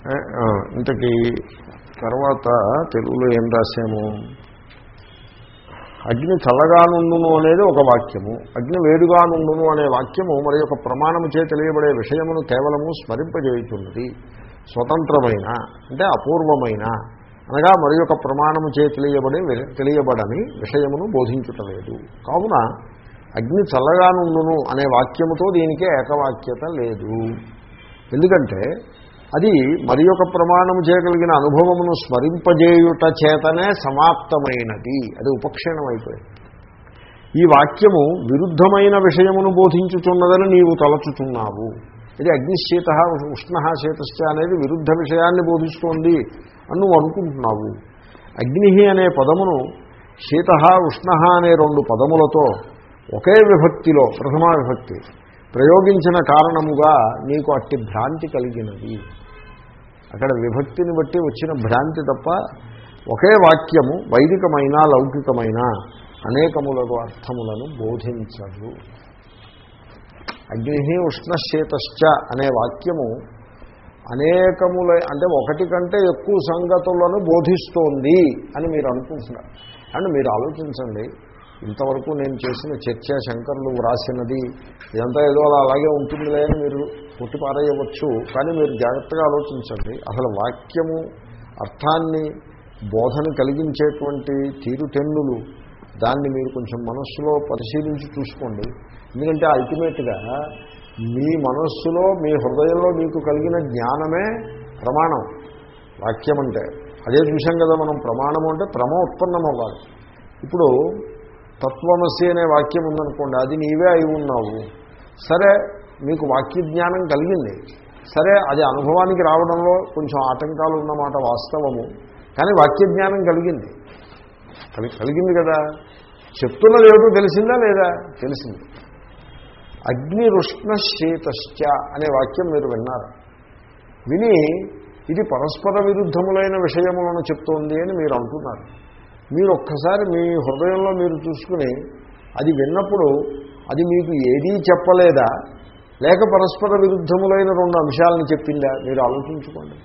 ఆ, ఇంతకీ తర్వాత తెలుగులో ఏం రాశాము అగ్ని చల్లగానుండును అనేది ఒక వాక్యము అగ్ని వేడిగానుండును అనే వాక్యము మరి యొక్క ప్రమాణము చే తెలియబడే విషయమును కేవలము స్మరింపజేయుచున్నది స్వతంత్రమైన అంటే అపూర్వమైన అనగా మరి యొక్క ప్రమాణము చే తెలియబడే తెలియబడని విషయమును బోధించుటలేదు కావున అగ్ని చల్లగానుండును అనే వాక్యముతో దీనికే ఏకవాక్యత లేదు ఎందుకంటే అది మరి ఒక ప్రమాణము చేయగలిగిన అనుభవమును స్మరింపజేయుట చేతనే సమాప్తమైనది అది ఉపక్షీణం అయిపోయింది ఈ వాక్యము విరుద్ధమైన విషయమును బోధించుచున్నదని నీవు తలచుచున్నావు ఇది అగ్నిశీత ఉష్ణ శీతశ్చ అనేది విరుద్ధ విషయాన్ని బోధిస్తోంది అని నువ్వు అనుకుంటున్నావు అగ్ని అనే పదమును శీత ఉష్ణ అనే రెండు పదములతో ఒకే విభక్తిలో ప్రథమా విభక్తి ప్రయోగించిన కారణముగా నీకు అట్టి భ్రాంతి కలిగినది అక్కడ విభక్తిని బట్టి వచ్చిన భ్రాంతి తప్ప ఒకే వాక్యము వైదికమైన లౌకికమైన అనేకములకు అర్థములను బోధించదు అగ్ని ఉష్ణశీతశ్చ అనే వాక్యము అనేకముల అంటే ఒకటి కంటే ఎక్కువ సంగతులను బోధిస్తోంది అని మీరు అనుకుంటున్నారు అండ్ మీరు ఆలోచించండి ఇంతవరకు నేను చేసిన చర్చ శంకర్లు వ్రాసినది ఇదంతా ఏదో అలా అలాగే ఉంటుందిలే అని మీరు కొట్టిపారేయవచ్చు కానీ మీరు జాగ్రత్తగా ఆలోచించండి అసలు వాక్యము అర్థాన్ని బోధన కలిగించేటువంటి తీరుతెన్నులు దాన్ని మీరు కొంచెం మనస్సులో పరిశీలించి చూసుకోండి ఎందుకంటే అల్టిమేట్గా మీ మనస్సులో మీ హృదయంలో మీకు కలిగిన జ్ఞానమే ప్రమాణం వాక్యం అంటే అదే చూసాం కదా మనం ప్రమాణం అంటే ప్రమ ఉత్పన్నం అవ్వాలి ఇప్పుడు తత్వమసి అనే వాక్యం ఉందనుకోండి అది నీవే అయి ఉన్నావు సరే మీకు వాక్య జ్ఞానం కలిగింది సరే అది అనుభవానికి రావడంలో కొంచెం ఆటంకాలు ఉన్నమాట వాస్తవము కానీ వాక్య జ్ఞానం కలిగింది కలి కలిగింది కదా చెప్తున్నది ఏమిటో తెలిసిందా లేదా తెలిసింది అగ్నిరుష్ణ శీతశ్చ అనే వాక్యం మీరు విన్నారు విని ఇది పరస్పర విరుద్ధములైన విషయములను చెప్తోంది అని మీరు అంటున్నారు మీరు ఒక్కసారి మీ హృదయంలో మీరు చూసుకుని అది విన్నప్పుడు అది మీకు ఏదీ చెప్పలేదా లేక పరస్పర విరుద్ధములైన రెండు అంశాలను చెప్పిందా మీరు ఆలోచించుకోండి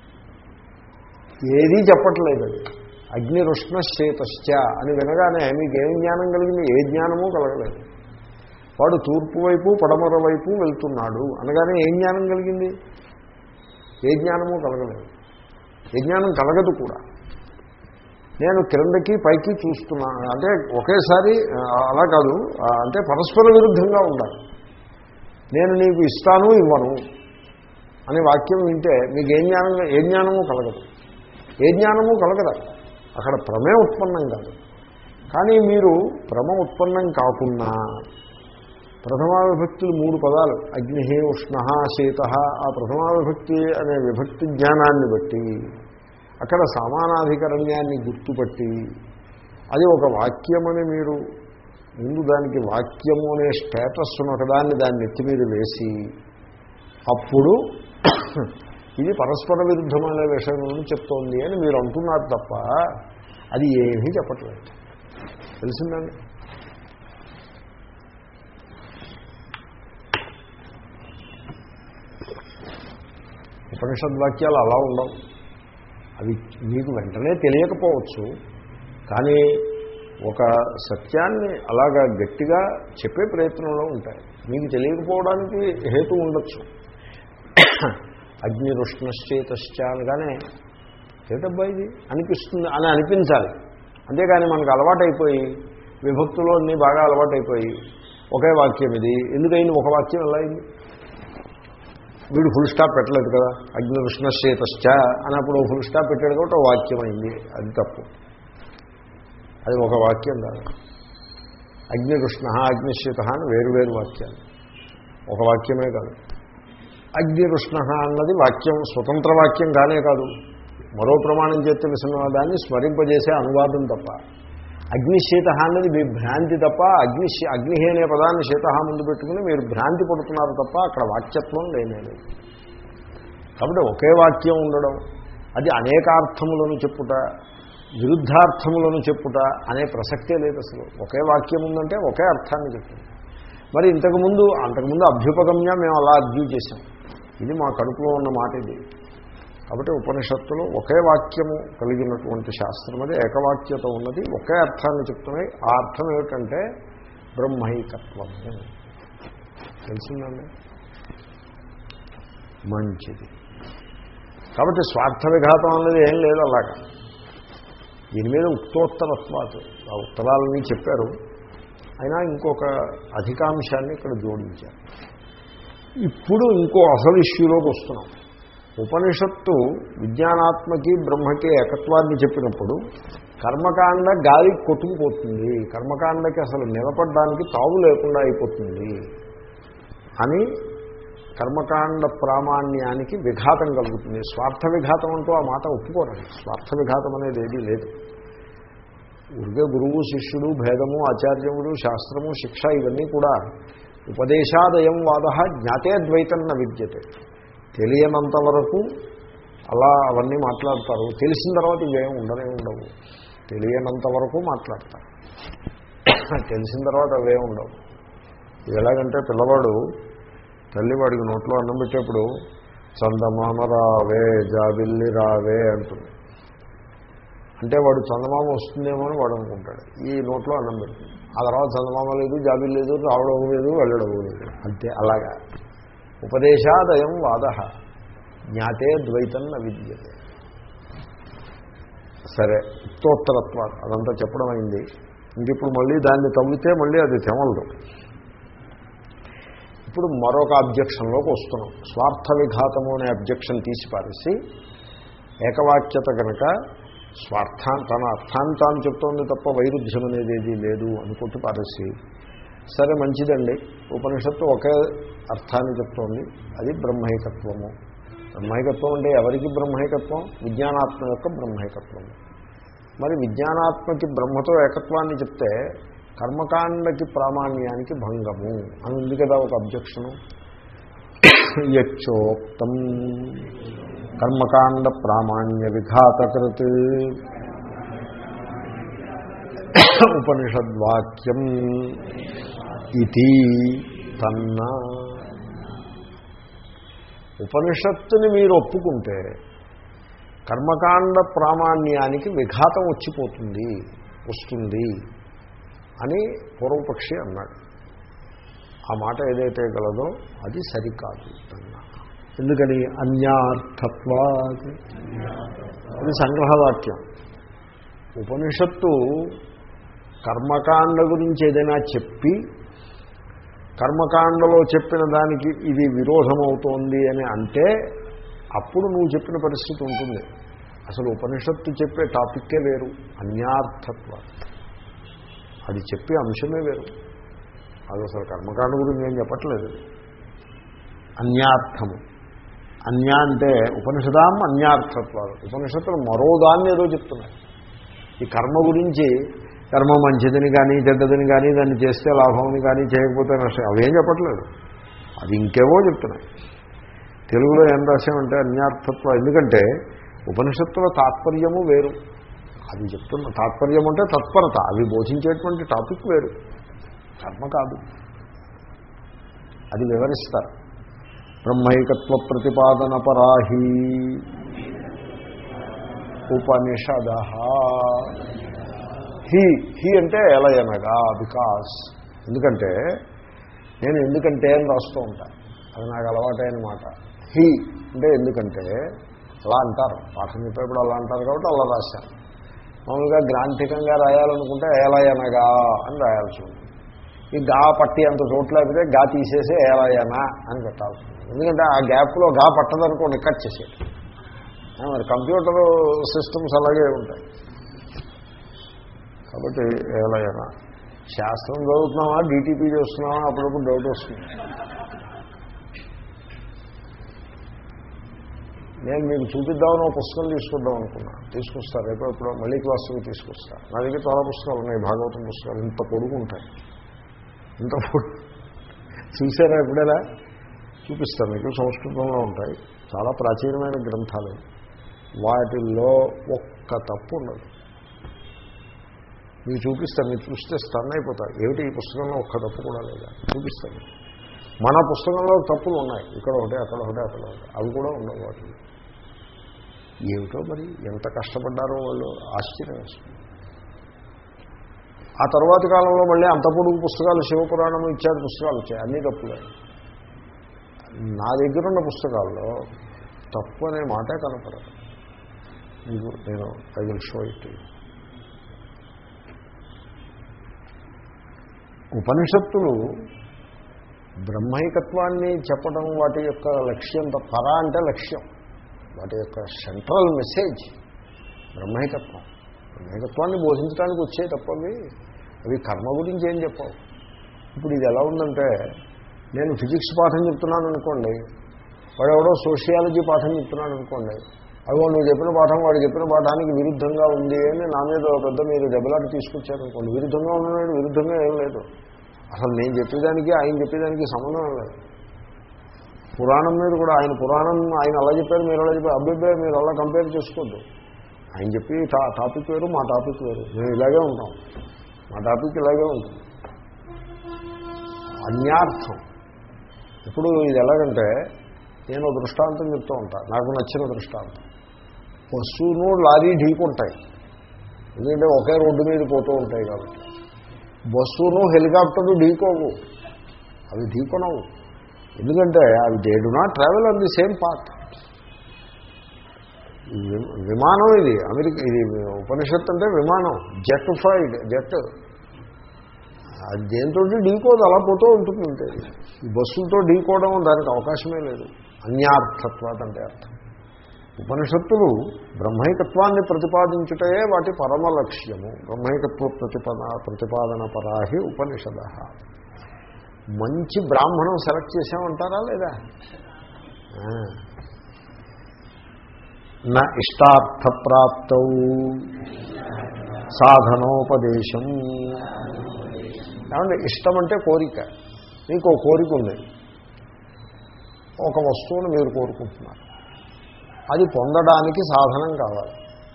ఏదీ చెప్పట్లేదు అది అగ్నిరుష్ణ శీతశ్చ అని వినగానే మీకు ఏం జ్ఞానం కలిగింది ఏ జ్ఞానమూ కలగలేదు వాడు తూర్పు వైపు పడమర వైపు వెళ్తున్నాడు అనగానే ఏం జ్ఞానం కలిగింది ఏ జ్ఞానమూ కలగలేదు ఏ జ్ఞానం కలగదు కూడా నేను క్రిందకి పైకి చూస్తున్నాను అంటే ఒకేసారి ఆ, అలా కాదు ఆ, అంటే పరస్పర విరుద్ధంగా ఉండాలి నేను నీకు ఇస్తాను ఇవ్వను అనే వాక్యం వింటే మీకు ఏ జ్ఞానం ఏ జ్ఞానము కలగదు ఏ జ్ఞానము కలగదు అక్కడ ప్రమే ఉత్పన్నం కాదు కానీ మీరు భ్రమ ఉత్పన్నం కాకుండా ప్రథమా విభక్తులు మూడు పదాలు అగ్ని ఉష్ణ శీత ఆ ప్రథమా విభక్తి అనే విభక్తి జ్ఞానాన్ని బట్టి అక్కడ సమానాధికరణ్యాన్ని గుర్తుపట్టి అది ఒక వాక్యమని మీరు ముందు దానికి వాక్యము అనే స్టేటస్ ఒకదాన్ని దాన్ని ఎత్తి మీద వేసి అప్పుడు ఇది పరస్పర విరుద్ధమైన విషయములను చెప్తోంది అని మీరు అంటున్నారు తప్ప అది ఏమీ చెప్పట్లేదు తెలిసిందండి ఉపనిషద్ వాక్యాలు అలా ఉండవు అవి మీకు వెంటనే తెలియకపోవచ్చు కానీ ఒక సత్యాన్ని అలాగా గట్టిగా చెప్పే ప్రయత్నంలో ఉంటాయి మీకు తెలియకపోవడానికి హేతు ఉండొచ్చు అగ్నిరుష్ణశ్చేతశ్చ అనగానే ఏటబ్బా ఇది అనిపిస్తుంది అని అనిపించాలి అంతేగాని మనకు అలవాటైపోయి విభక్తులు అన్నీ బాగా అలవాటైపోయి ఒకే వాక్యం ఇది ఎందుకైంది ఒక వాక్యం ఎలా అయింది వీడు ఫుల్ స్టాప్ పెట్టలేదు కదా అగ్ని విష్ణశ్చేతశ్చ అన్నప్పుడు ఫుల్ స్టాప్ పెట్టాడు కాబట్టి ఒక వాక్యం అయింది అది తప్పు అది ఒక వాక్యం కాదు అగ్ని కృష్ణ అగ్నిశ్చిత అని వేరు వేరు వాక్యాలు ఒక వాక్యమే కాదు అగ్ని కృష్ణ అన్నది వాక్యం స్వతంత్ర వాక్యం కానే కాదు మరో ప్రమాణం చేత తెలిసిన దాన్ని స్మరింపజేసే అనువాదం తప్ప అగ్నిశీత అన్నది మీ భ్రాంతి తప్ప అగ్ని అగ్ని అనే పదాన్ని శీత ముందు పెట్టుకుని మీరు భ్రాంతి పడుతున్నారు తప్ప అక్కడ వాక్యత్వం లేనేది కాబట్టి ఒకే వాక్యం ఉండడం అది అనేకార్థములను చెప్పుట విరుద్ధార్థములను చెప్పుట అనే ప్రసక్తే లేదు అసలు ఒకే వాక్యం ఉందంటే ఒకే అర్థాన్ని చెప్తుంది మరి ఇంతకుముందు అంతకుముందు అభ్యుపగమ్య మేము అలా అర్జూ చేశాం ఇది మా కడుపులో ఉన్న మాట ఇది కాబట్టి ఉపనిషత్తులు ఒకే వాక్యము కలిగినటువంటి శాస్త్రం అది ఏకవాక్యత ఉన్నది ఒకే అర్థాన్ని చెప్తున్నాయి ఆ అర్థం ఏమిటంటే బ్రహ్మైకత్వము తెలిసిందండి మంచిది కాబట్టి స్వార్థ విఘాతం అనేది ఏం లేదు అలాగా దీని మీద ఉక్తోత్తరత్వాలు ఆ ఉత్తరాలని చెప్పారు అయినా ఇంకొక అధికాంశాన్ని ఇక్కడ జోడించారు ఇప్పుడు ఇంకో అసలు ఇష్యూలోకి వస్తున్నాం ఉపనిషత్తు విజ్ఞానాత్మకి బ్రహ్మకి ఏకత్వాన్ని చెప్పినప్పుడు కర్మకాండ గాలి కొట్టుకుపోతుంది కర్మకాండకి అసలు నిలబడడానికి తావు లేకుండా అయిపోతుంది అని కర్మకాండ ప్రామాణ్యానికి విఘాతం కలుగుతుంది స్వార్థ విఘాతం అంటూ ఆ మాట ఒప్పుకోరండి స్వార్థ విఘాతం అనేది ఏదీ లేదు ఊరికే గురువు శిష్యుడు భేదము ఆచార్యముడు శాస్త్రము శిక్ష ఇవన్నీ కూడా ఉపదేశాదయం వాద జ్ఞాతే ద్వైతన్న విద్యతే తెలియనంత వరకు అలా అవన్నీ మాట్లాడతారు తెలిసిన తర్వాత ఇవేం ఉండనే ఉండవు తెలియనంత వరకు మాట్లాడతారు తెలిసిన తర్వాత అవే ఉండవు ఇది ఎలాగంటే పిల్లవాడు తల్లి వాడికి నోట్లో అన్నం పెట్టేప్పుడు చందమామ రావే జాబిల్లి రావే అంటుంది అంటే వాడు చందమామ వస్తుందేమో అని వాడు అనుకుంటాడు ఈ నోట్లో అన్నం పెడుతుంది ఆ తర్వాత చందమామ లేదు జాబిల్ లేదు రావడం లేదు వెళ్ళడం లేదు అంతే అలాగా ఉపదేశాదయం వాద జ్ఞాతే ద్వైతన్న విద్యతే సరే ఉత్తోత్తరత్వ అదంతా చెప్పడం అయింది ఇంక ఇప్పుడు మళ్ళీ దాన్ని తవ్వితే మళ్ళీ అది తెమలదు ఇప్పుడు మరొక అబ్జెక్షన్లోకి వస్తున్నాం స్వార్థ విఘాతము అనే అబ్జెక్షన్ తీసి పారేసి ఏకవాక్యత కనుక స్వార్థా తన అర్థాన్ని తాను చెప్తోంది తప్ప వైరుధ్యం అనేది ఏది లేదు అనుకుంటూ పారేసి సరే మంచిదండి ఉపనిషత్తు ఒకే అర్థాన్ని చెప్తోంది అది బ్రహ్మైకత్వము బ్రహ్మైకత్వం అంటే ఎవరికి బ్రహ్మైకత్వం విజ్ఞానాత్మ యొక్క బ్రహ్మైకత్వము మరి విజ్ఞానాత్మకి బ్రహ్మతో ఏకత్వాన్ని చెప్తే కర్మకాండకి ప్రామాణ్యానికి భంగము అని ఉంది కదా ఒక అబ్జెక్షను యచ్చోక్తం కర్మకాండ ప్రామాణ్య విఘాతకృత్ ఉపనిషద్వాక్యం ఇది తన్న ఉపనిషత్తుని మీరు ఒప్పుకుంటే కర్మకాండ ప్రామాణ్యానికి విఘాతం వచ్చిపోతుంది వస్తుంది అని పూర్వపక్షి అన్నాడు ఆ మాట ఏదైతే గలదో అది సరికాదు అన్నా ఎందుకని అన్యార్థత్వా అది సంగ్రహవాక్యం ఉపనిషత్తు కర్మకాండ గురించి ఏదైనా చెప్పి కర్మకాండలో చెప్పిన దానికి ఇది విరోధమవుతోంది అని అంటే అప్పుడు నువ్వు చెప్పిన పరిస్థితి ఉంటుంది అసలు ఉపనిషత్తు చెప్పే టాపిక్కే వేరు అన్యార్థత్వ అది చెప్పే అంశమే వేరు అది అసలు కర్మకాండ గురించి నేను చెప్పట్లేదు అన్యార్థము అన్య అంటే ఉపనిషదాం అన్యార్థత్వాలు ఉపనిషత్తులు మరో దాన్ని ఏదో చెప్తున్నాయి ఈ కర్మ గురించి కర్మ మంచిదని కానీ చెడ్డదని కానీ దాన్ని చేస్తే లాభమని కానీ చేయకపోతే నష్టం అవేం చెప్పట్లేదు అది ఇంకేవో చెప్తున్నాయి తెలుగులో ఏం రాశామంటే అన్యార్థత్వం ఎందుకంటే ఉపనిషత్తుల తాత్పర్యము వేరు అది చెప్తున్న తాత్పర్యం అంటే తత్పరత అవి బోధించేటువంటి టాపిక్ వేరు కర్మ కాదు అది వివరిస్తారు బ్రహ్మైకత్వ ప్రతిపాదన పరాహి ఉపనిషద హీ హీ అంటే ఎలయనగా బికాస్ ఎందుకంటే నేను ఎందుకంటే అని రాస్తూ ఉంటాను అది నాకు అలవాటైన మాట హీ అంటే ఎందుకంటే అలా అంటారు పాఠం చెప్పేప్పుడు అలా అంటారు కాబట్టి అలా రాశాను మామూలుగా గ్రాంథికంగా రాయాలనుకుంటే ఏలయనగా అని రాయాల్సి ఉంటుంది ఈ గా పట్టి అంత చోట్ల అయితే గా తీసేసి ఏలయనా అని పెట్టాల్సి ఉంటుంది ఎందుకంటే ఆ గ్యాప్లో గా పట్టదనుకోండి కట్ చేసేది మరి కంప్యూటర్ సిస్టమ్స్ అలాగే ఉంటాయి కాబట్టి ఏలయనా శాస్త్రం చదువుతున్నామా డీటీపీ చేస్తున్నామా అప్పుడప్పుడు డౌట్ వస్తుంది నేను మీకు చూపిద్దామని ఒక పుస్తకం తీసుకుందాం అనుకున్నా తీసుకొస్తా రేపు ఎప్పుడో మళ్ళీ క్లాసుకి తీసుకొస్తా నా దగ్గర చాలా పుస్తకాలు ఉన్నాయి భాగవతం పుస్తకాలు ఇంత పొడుగు ఉంటాయి ఇంత పొడుగు చూసారా ఎప్పుడైనా చూపిస్తాను మీకు సంస్కృతంలో ఉంటాయి చాలా ప్రాచీనమైన గ్రంథాలు వాటిల్లో ఒక్క తప్పు ఉండదు మీకు చూపిస్తాను మీరు చూస్తే స్టన్ అయిపోతారు ఏమిటి ఈ పుస్తకంలో ఒక్క తప్పు కూడా లేదా చూపిస్తాను మన పుస్తకంలో తప్పులు ఉన్నాయి ఇక్కడ ఒకటి అక్కడ ఒకటి అక్కడ ఒకటి అవి కూడా ఉండవు వాటిలో ఏమిటో మరి ఎంత కష్టపడ్డారో వాళ్ళు ఆశ్చర్యం వేస్తుంది ఆ తర్వాతి కాలంలో మళ్ళీ అంత పొడుగు పుస్తకాలు శివపురాణము ఇత్యాది పుస్తకాలు వచ్చాయి అన్నీ తప్పులే నా దగ్గర ఉన్న పుస్తకాల్లో తప్పు అనే మాటే కనపడదు మీకు నేను ఐ విల్ షో ఇట్ ఉపనిషత్తులు బ్రహ్మైకత్వాన్ని చెప్పడం వాటి యొక్క లక్ష్యం త- పర అంటే లక్ష్యం వాటి యొక్క సెంట్రల్ మెసేజ్ బ్రహ్మైకత్వం బ్రహ్మైకత్వాన్ని బోధించడానికి వచ్చే తప్పవి అవి కర్మ గురించి ఏం చెప్పవు ఇప్పుడు ఇది ఎలా ఉందంటే నేను ఫిజిక్స్ పాఠం చెప్తున్నాను అనుకోండి వాడు ఎవడో సోషియాలజీ పాఠం చెప్తున్నాడు అనుకోండి అదిగో నువ్వు చెప్పిన పాఠం వాడు చెప్పిన పాఠానికి విరుద్ధంగా ఉంది అని నా మీద ఓ పెద్ద మీరు దెబ్బలాట తీసుకొచ్చారనుకోండి విరుద్ధంగా ఉన్నాడు విరుద్ధంగా ఏం లేదు అసలు నేను చెప్పేదానికి ఆయన చెప్పేదానికి సంబంధం లేదు పురాణం మీద కూడా ఆయన పురాణం ఆయన అలా చెప్పారు మీరు అలా చెప్పారు అబ్బాయి మీరు అలా కంపేర్ చేసుకోవద్దు ఆయన చెప్పి టా- టాపిక్ వేరు మా టాపిక్ వేరు మేము ఇలాగే ఉంటాం మా టాపిక్ ఇలాగే ఉంటుంది అన్యార్థం ఇప్పుడు ఇది ఎలాగంటే నేను ఓ దృష్టాంతం చెప్తూ ఉంటాను నాకు నచ్చిన దృష్టాంతం బస్సును లారీ ఢీకుంటాయి ఎందుకంటే ఒకే రోడ్డు మీద పోతూ ఉంటాయి కాబట్టి బస్సును హెలికాప్టరు ఢీకోవు అవి ఢీకొనవు ఎందుకంటే అవి they do not travel on the same path విమానం ఇది అమెరికా ఇది ఉపనిషత్తు అంటే విమానం జెట్ ఫ్లైట్ జెట్ అది దేంతో ఢీకోదు అలా పోతూ ఉంటుంది అంతే ఈ బస్సులతో ఢీకోవడం దానికి అవకాశమే లేదు అన్యార్థత్వాది అంటే అర్థం ఉపనిషత్తులు బ్రహ్మైకత్వాన్ని ప్రతిపాదించుటే వాటి పరమ లక్ష్యము బ్రహ్మైకత్వ ప్రతిపద ప్రతిపాదన పరాహి ఉపనిషద మంచి బ్రాహ్మణం సెలెక్ట్ చేసామంటారా లేదా ఆ. నా ఇష్టార్థప్రాప్త సాధనోపదేశం ఏమంటే ఇష్టం అంటే కోరిక మీకు ఓ కోరిక ఉంది ఒక వస్తువును మీరు కోరుకుంటున్నారు అది పొందడానికి సాధనం కావాలి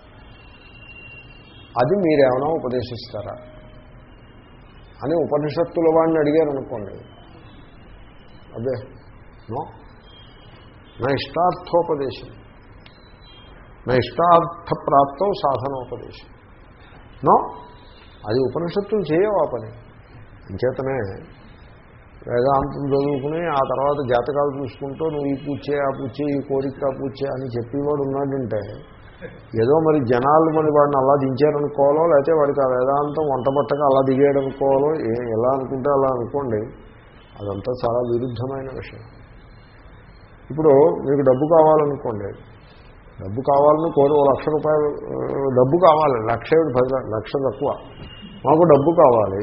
అది మీరేమైనా ఉపదేశిస్తారా అని ఉపనిషత్తుల వాడిని అడిగారు అనుకోండి అదే నో నా ఇష్టార్థోపదేశం నా ఇష్టార్థప్రాప్తం సాధనోపదేశం నో అది ఉపనిషత్తులు చేయవు ఆ పని అంచేతనే వేదాంతం చదువుకుని ఆ తర్వాత జాతకాలు చూసుకుంటూ నువ్వు ఈ పూచే ఆ పూచే ఈ కోరిక ఆ పూచే అని చెప్పేవాడు ఉన్నాడంటే ఏదో మరి జనాలు మరి వాడిని అలా దించారనుకోవాలో లేకపోతే వాడికి ఆ వేదాంతం వంటబట్టగా అలా దిగేయడనుకోవాలో ఏ ఎలా అనుకుంటే అలా అనుకోండి అదంతా చాలా విరుద్ధమైన విషయం ఇప్పుడు మీకు డబ్బు కావాలనుకోండి డబ్బు కావాలని కోరి ఓ లక్ష రూపాయలు ఆ, డబ్బు కావాలి లక్ష ఏమిటి పది లక్ష తక్కువ మాకు డబ్బు కావాలి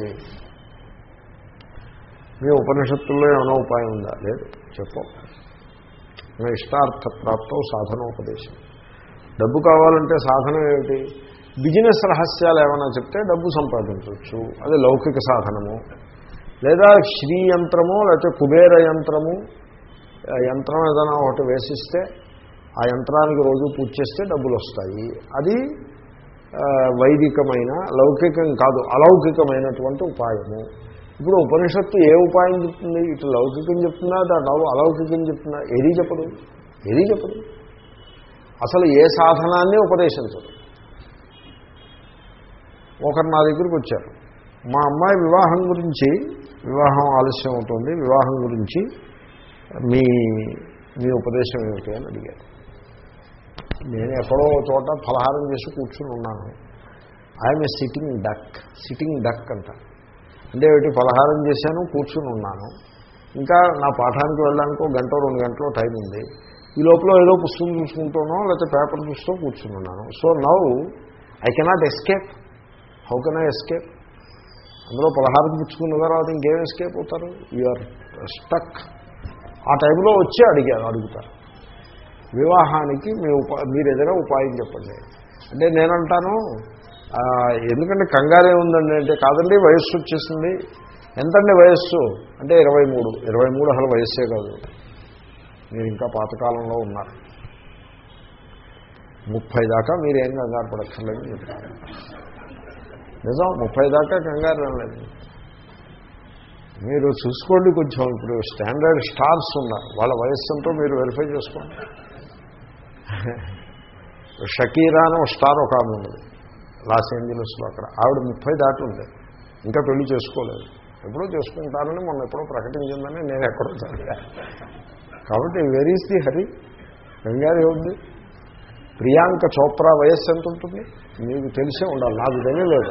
మీ ఉపనిషత్తుల్లో ఏమైనా ఉపాయం ఉందా లేదు చెప్పు నా ఇష్టార్థ ప్రాప్తం సాధనోపదేశం డబ్బు కావాలంటే సాధనం ఏమిటి బిజినెస్ రహస్యాలు ఏమైనా చెప్తే డబ్బు సంపాదించవచ్చు అది లౌకిక సాధనము లేదా శ్రీ యంత్రము లేకపోతే కుబేర యంత్రము ఆ యంత్రం ఏదైనా ఒకటి వేసిస్తే ఆ యంత్రానికి రోజు పూజ చేస్తే డబ్బులు వస్తాయి అది ఆ, వైదికమైన లౌకికం కాదు అలౌకికమైనటువంటి ఉపాయము ఇప్పుడు ఉపనిషత్తు ఏ ఉపాయం చెప్తుంది ఇటు లౌకికం చెప్తుందా దాని అలౌకికం చెప్తుందా ఏది చెప్పదు ఏది చెప్పదు అసలు ఏ సాధనాన్ని ఉపదేశించదు ఒకరు నా దగ్గరికి వచ్చారు మా అమ్మాయి వివాహం గురించి వివాహం ఆలస్యం అవుతుంది వివాహం గురించి మీ మీ ఉపదేశం ఏమిటి అని అడిగారు నేను ఎక్కడో ఒక చోట ఫలహారం చేసి కూర్చుని ఉన్నాను I'm a sitting duck sitting duck అంట అంటే ఏమిటి ఫలహారం చేశాను కూర్చుని ఉన్నాను ఇంకా నా పాఠానికి వెళ్ళడానికి ఒక గంట రెండు గంటలో టైం ఉంది ఈ లోపల ఏదో పుస్తకం చూసుకుంటానో లేకపోతే పేపర్ చూస్తూ కూర్చుని ఉన్నాను so now I cannot escape how can I escape అందులో పలహారం పుచ్చుకున్న తర్వాత ఇంకేం ఎస్కేప్ అవుతారు యూఆర్ స్టక్ ఆ టైంలో వచ్చి అడిగారు అడుగుతారు వివాహానికి మీ ఉపా మీరు ఏదైనా ఉపాయం చెప్పండి అంటే నేనంటాను ఆ, ఎందుకంటే కంగారే ఉందండి అంటే కాదండి వయస్సు వచ్చేసింది ఎంతండి వయస్సు అంటే ఇరవై మూడు ఇరవై మూడు అసలు వయస్సే కాదు మీరు ఇంకా పాతకాలంలో ఉన్నారు ముప్పై దాకా మీరు ఏం కంగారు పడక్కర్లేదని చెప్తారు నిజం ముప్పై దాకా కంగారు లేదు మీరు చూసుకోండి కొంచెం ఇప్పుడు స్టాండర్డ్ స్టార్స్ ఉన్నారు వాళ్ళ వయస్సుతో మీరు వెరిఫై చేసుకోండి షకీరా అని ఒక స్టార్ ఒక ఆమె ఉన్నది లాస్ ఏంజలస్లో అక్కడ ఆవిడ ముప్పై దాటి ఉంది ఇంకా పెళ్లి చేసుకోలేదు ఎప్పుడో చేసుకుంటానని మొన్న ఎప్పుడో ప్రకటించిందని నేను ఎక్కడో చదివా కాబట్టి వెరీ ఇస్ ది హరి గంగారు ఏముంది ప్రియాంక చోప్రా వయస్సు ఎంత ఉంటుంది మీకు తెలిసే ఉండాలి నాకు తెలియలేదు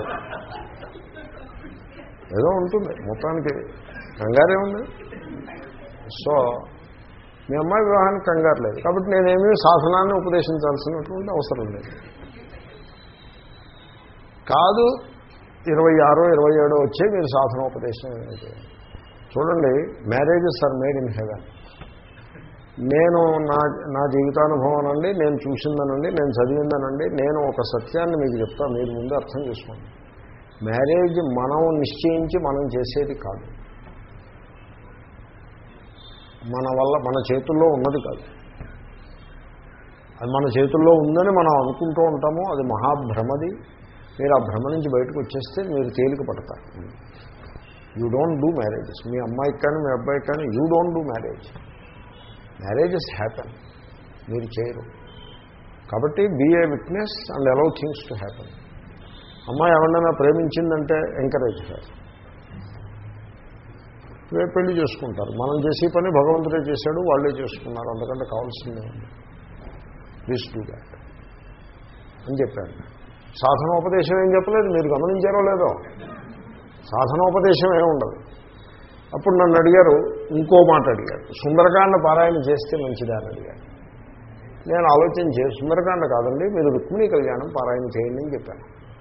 ఏదో ఉంటుంది మొత్తానికి కంగారే ఉంది సో మీ అమ్మాయి వివాహానికి కంగారు లేదు కాబట్టి నేనేమీ సాధనాన్ని ఉపదేశించాల్సినటువంటి అవసరం లేదు కాదు ఇరవై ఆరో ఇరవై ఏడో వచ్చే మీరు సాధనోపదేశం చేయండి చూడండి marriages are made in heaven నేను నా నా జీవితానుభవం అండి నేను చూసిందనండి నేను చదివిందనండి నేను ఒక సత్యాన్ని మీకు చెప్తాను మీరు ముందు అర్థం చేసుకోండి మ్యారేజ్ మనం నిశ్చయించి మనం చేసేది కాదు మన వల్ల మన చేతుల్లో ఉన్నది కాదు అది మన చేతుల్లో ఉందని మనం అనుకుంటూ ఉంటాము అది మహాభ్రమది మీరు ఆ భ్రమ నుంచి బయటకు వచ్చేస్తే మీరు తేలిక పడతారు యూ డోంట్ డూ మ్యారేజెస్ మీ అమ్మాయికి కానీ మీ అబ్బాయికి కానీ you don't do marriage marriages happen మీరు చేయరు కాబట్టి be a witness and allow things to happen అమ్మాయి ఎవరినైనా ప్రేమించిందంటే ఎంకరేజ్ చేయాలి రేపు పెళ్లి చేసుకుంటారు మనం చేసే పని భగవంతుడే చేశాడు వాళ్ళే చేసుకున్నారు అందుకంటే కావాల్సిందే ఉంది ప్లీజ్ డూ దాట్ అని చెప్పాను సాధనోపదేశం ఏం చెప్పలేదు మీరు గమనించారో లేదో సాధనోపదేశం ఏమి ఉండదు అప్పుడు నన్ను అడిగారు ఇంకో మాట అడిగారు సుందరకాండ పారాయణ చేస్తే మంచిదా అని అడిగారు నేను ఆలోచన చే సుందరకాండ కాదండి మీరు రుక్మిణీ కళ్యాణం పారాయణ చేయండి అని చెప్పాను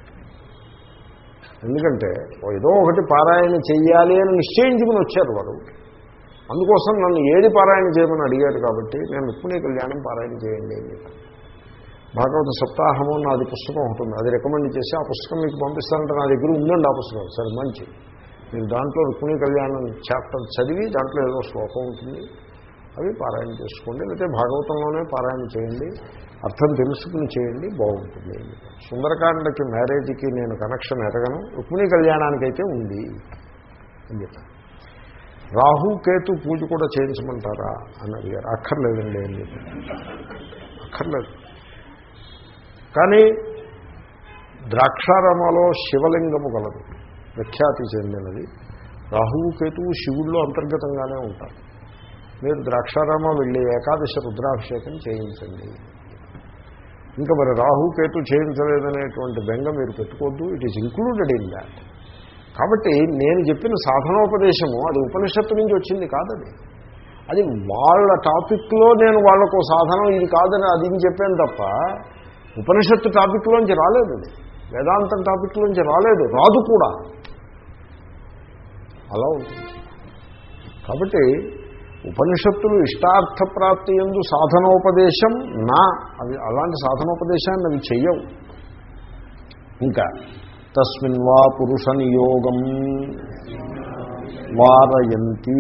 ఎందుకంటే ఏదో ఒకటి పారాయణ చెయ్యాలి అని నిశ్చయించుకుని వచ్చారు వారు అందుకోసం నన్ను ఏది పారాయణ చేయమని అడిగారు కాబట్టి నేను రుక్మిణీ కళ్యాణం పారాయణ చేయండి అని చెప్పాను భాగవత సప్తాహము నాది పుస్తకం ఉంటుంది అది రికమెండ్ చేసి ఆ పుస్తకం మీకు పంపిస్తానంటే నా దగ్గర ఉందండి ఆ పుస్తకం సరే మంచి మీరు దాంట్లో రుక్మిణీ కళ్యాణం చాప్టర్ చదివి దాంట్లో ఏదో శ్లోకం ఉంటుంది అవి పారాయణ చేసుకోండి లేకపోతే భాగవతంలోనే పారాయణ చేయండి అర్థం తెలుసుకుని చేయండి బాగుంటుంది సుందరకాండకి మ్యారేజ్కి నేను కనెక్షన్ ఎరగను రుక్మిణీ కళ్యాణానికైతే ఉంది అని చెప్పాను రాహు కేతు పూజ కూడా చేయించమంటారా అని అడిగారు అక్కర్లేదండి అని చెప్పాను అక్కర్లేదు కానీ ద్రాక్షారామలో శివలింగము గలదు ప్రఖ్యాతి చెందినది రాహువు కేతువు శివుల్లో అంతర్గతంగానే ఉంటారు మీరు ద్రాక్షారామ వెళ్ళి ఏకాదశి రుద్రాభిషేకం చేయించండి ఇంకా మరి రాహు కేతు చేయించలేదనేటువంటి బెంగ మీరు పెట్టుకోవద్దు it is included in that కాబట్టి నేను చెప్పిన సాధనోపదేశము అది ఉపనిషత్తు నుంచి వచ్చింది కాదది అది వాళ్ళ టాపిక్లో నేను వాళ్ళకు సాధనం ఇది కాదని అది అని చెప్పాను తప్ప ఉపనిషత్తు టాపిక్లోంచి రాలేదు అది వేదాంతం టాపిక్లోంచి రాలేదు రాదు కూడా అలా ఉంటుంది కాబట్టి ఉపనిషత్తులు ఇష్టార్థ ప్రాప్తి ఎందు సాధనోపదేశం నా అవి అలాంటి సాధనోపదేశాన్ని అవి చెయ్యవు ఇంకా తస్మిన్ వా పురుష నియోగం వారయంతి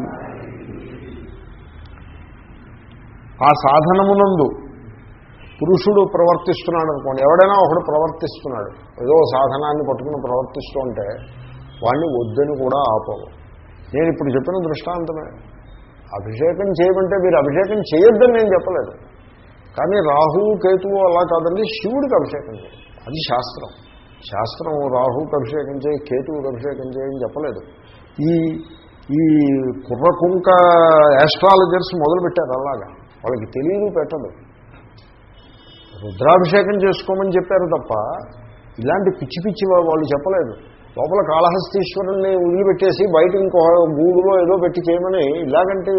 ఆ సాధనమునందు పురుషుడు ప్రవర్తిస్తున్నాడు అనుకోండి ఎవడైనా ఒకడు ప్రవర్తిస్తున్నాడు ఏదో సాధనాన్ని పట్టుకుని ప్రవర్తిస్తూ ఉంటే వాడిని వద్దని కూడా ఆపవు నేను ఇప్పుడు చెప్పిన దృష్టాంతమే అభిషేకం చేయమంటే మీరు అభిషేకం చేయొద్దని నేను చెప్పలేదు కానీ రాహువు కేతువు అలా కాదండి శివుడికి అభిషేకం చేయాలి అది శాస్త్రం శాస్త్రం రాహువుకి అభిషేకం చేయి కేతువుకి అభిషేకం చేయని చెప్పలేదు ఈ ఈ కుర్రకుంక యాస్ట్రాలజర్స్ మొదలుపెట్టారు అలాగా వాళ్ళకి తెలియదు పెట్టదు రుద్రాభిషేకం చేసుకోమని చెప్పారు తప్ప ఇలాంటి పిచ్చి పిచ్చి వాళ్ళు చెప్పలేదు లోపల కాళహస్తీశ్వరుణ్ణి వదిలిపెట్టేసి బయట ఇంకో గూడులో ఏదో పెట్టి చేయమని ఇలాగంటి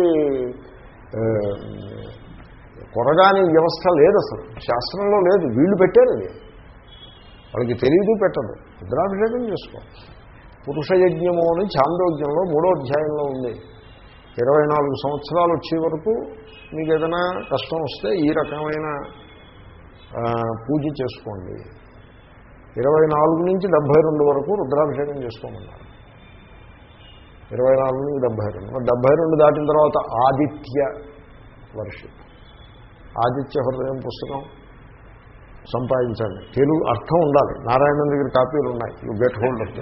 కొరగాని వ్యవస్థ లేదు అసలు శాస్త్రంలో లేదు వీళ్ళు పెట్టారు అది వాళ్ళకి తెలియదు పెట్టదు రుద్రాభిషేకం చేసుకో పురుష యజ్ఞము అని చాందోజ్ఞంలో మూడో అధ్యాయంలో ఉంది ఇరవై నాలుగు సంవత్సరాలు వచ్చే వరకు మీకు ఏదైనా కష్టం వస్తే ఈ రకమైన పూజ చేసుకోండి ఇరవై నాలుగు నుంచి డెబ్భై రెండు వరకు రుద్రాభిషేకం చేసుకోమన్నారు ఇరవై నాలుగు నుంచి డెబ్భై రెండు డెబ్భై రెండు దాటిన తర్వాత ఆదిత్య వర్షం ఆదిత్య హృదయం పుస్తకం సంపాదించండి తెలుగు అర్థం ఉండాలి నారాయణ దగ్గర కాపీలు ఉన్నాయి యూ గెట్ హోల్డ్ ఆఫ్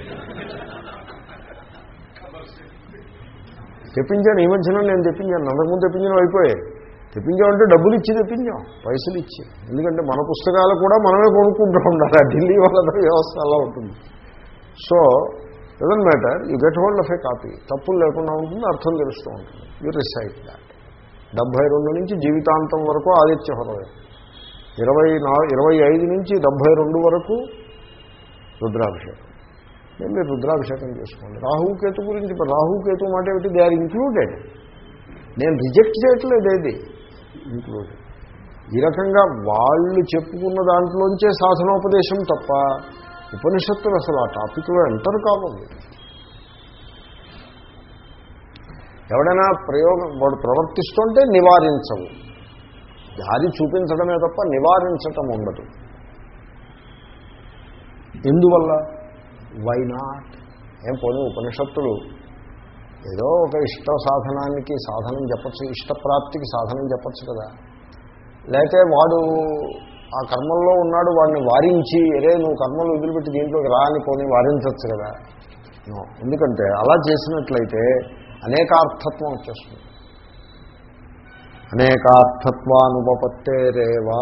తెప్పించాను ఈ మధ్యన నేను తెప్పించాను అంతకుముందు తెప్పించడం అయిపోయాయి తెప్పించామంటే డబ్బులు ఇచ్చి తెప్పించాం పైసలు ఇచ్చి ఎందుకంటే మన పుస్తకాలు కూడా మనమే కొనుక్కుంటూ ఉండాలి ఆ ఢిల్లీ వాళ్ళ వ్యవస్థ అలా ఉంటుంది so doesn't matter you get hold of a copy తప్పులు లేకుండా ఉంటుంది అర్థం తెలుస్తూ ఉంటుంది యూ రిసైట్ దాట్ డెబ్భై రెండు నుంచి జీవితాంతం వరకు ఆదిత్య హృదయం ఇరవై నా ఇరవై ఐదు నుంచి డెబ్భై రెండు వరకు రుద్రాభిషేకం నేను మీరు రుద్రాభిషేకం చేసుకోండి రాహుకేతు గురించి రాహుకేతు మాట ఏమిటి దే ఆర్ ఇంక్లూడెడ్ నేను రిజెక్ట్ చేయట్లేదు ఏది ఇంక్లూడెడ్ ఈ రకంగా వాళ్ళు చెప్పుకున్న దాంట్లోంచే సాధనోపదేశం తప్ప ఉపనిషత్తులు అసలు ఆ టాపిక్లో ఎంటర్ కావాలి ఎవడైనా ప్రయోగం వాడు ప్రవర్తిస్తుంటే నివారించవు దారి చూపించడమే తప్ప నివారించటం ఉండదు ఎందువల్ల వై నాట్ ఏం పోనీ ఉపనిషత్తులు ఏదో ఒక ఇష్ట సాధనానికి సాధనం చెప్పచ్చు ఇష్టప్రాప్తికి సాధనం చెప్పచ్చు కదా లేకపోతే వాడు ఆ కర్మల్లో ఉన్నాడు వాడిని వారించి అరే నువ్వు కర్మలు వదిలిపెట్టి దీంట్లోకి రా అని పోనీ వారించవచ్చు కదా నో ఎందుకంటే అలా చేసినట్లయితే అనేకార్థత్వం వచ్చేస్తుంది అనేకార్థత్వానుపపత్తేరేవా